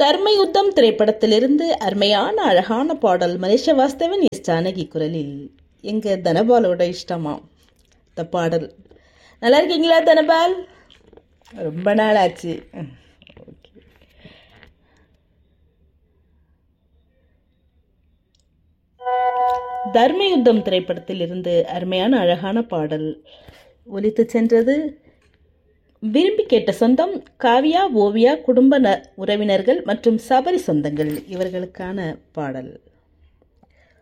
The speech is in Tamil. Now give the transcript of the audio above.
தர்ம யுத்தம் திரைப்படத்திலிருந்து அருமையான அழகான பாடல் மலேசிய வாஸ்தவன் எஸ் ஜானகி குரலில் எங்க தனபாலோட இஷ்டமா இந்த பாடல் நல்லா இருக்கீங்களா தனபால் ரொம்ப நாள் ஆச்சு ஓகே தர்ம யுத்தம் திரைப்படத்தில் இருந்து அருமையான அழகான பாடல் ஒலித்து சென்றது விரும்பி கேட்ட சொந்தம் காவியா ஓவியா குடும்ப ந- உறவினர்கள் மற்றும் சபரி சொந்தங்கள் இவர்களுக்கான பாடல்